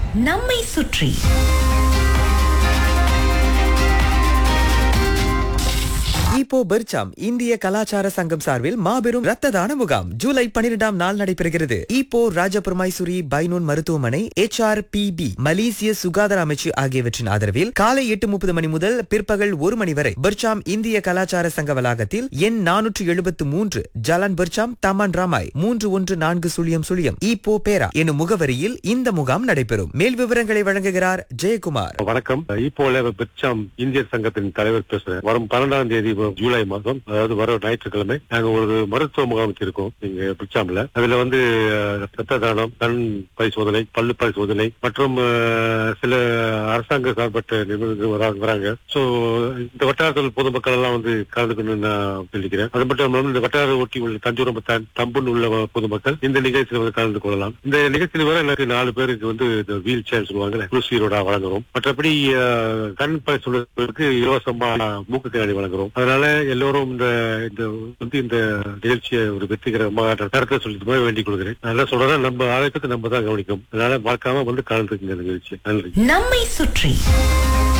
நம்மை சுற்றி இப்போ பெர்ச்சாம் இந்திய கலாச்சார சங்கம் சார்பில் மாபெரும் ரத்த தான முகாம் ஜூலை பனிரெண்டாம் நாள் நடைபெறுகிறது இப்போ ராஜபெருமாய்சுரி பைனூன் மருத்துவமனை எச் ஆர் பி பி மலேசிய சுகாதார அமைச்சு ஆகியவற்றின் ஆதரவில் காலை எட்டு முப்பது மணி முதல் பிற்பகல் ஒரு மணி வரை பெர்ச்சாம் இந்திய கலாச்சார சங்க வளாகத்தில் எண் நானூற்று எழுபத்து மூன்று ஜலான் பெர்ச்சாம் தமான் ராமாய் மூன்று ஒன்று நான்கு சுழியம் சுழியம் இப்போ பேரா எனும் முகவரியில் இந்த முகாம் நடைபெறும் மேல் விவரங்களை வழங்குகிறார் ஜெயக்குமார் வணக்கம் இப்போல பெட்சாம் இந்திய சங்கத்தின் தலைவர் பேசுறேன் வரும் பன்னெண்டாம் தேதி வரும் ஜூலை மாதம் அதாவது வர ஞாயிற்றுக்கிழமை நாங்க ஒரு மருத்துவ முகாம் வச்சிருக்கோம் இங்க பெட்சாம்ல அதுல வந்து அஹ், ரத்த தானம் கண் பரிசோதனை பல்லு பரிசோதனை மற்றும் அஹ், சில அரசாங்க சார்பற்ற நிபுணர்கள் வராங்க வராங்க சோ இந்த வட்டாரத்தில் பொதுமக்கள் எல்லாம் வந்து கலந்துக்கணும்னு நான் சொல்லிக்கிறேன் அது மட்டும் இல்லாமல் இந்த வட்டார ஒட்டி உள்ள தஞ்சோரம் த- தம்புன்னு உள்ள பொதுமக்கள் இந்த நிகழ்ச்சியில் வந்து கலந்து கொள்ளலாம் இந்த நிகழ்ச்சியில் வர எனக்கு நாலு பேருக்கு வந்து இந்த வீல் சேர் சொல்லுவாங்க குருசீரோட வழங்குறோம் மற்றபடி அஹ், கண் பரிசோதனைக்கு இலவசமா மூக்கு கண்ணாடி வழங்குறோம் அதனால எல்லோரும் இந்த இந்த வந்து இந்த நிகழ்ச்சியை ஒரு வெற்றிகரமாக நடத்த சொல்லி வேண்டிக் கொள்கிறேன் நல்லா சொல்றேன் நம்ம ஆரோக்கியத்தை நம்ம தான் கவனிக்கும் அதனால மறக்காம வந்து கலந்துக்குங்க இந்த நிகழ்ச்சி நன்றி நம்மை சுற்றி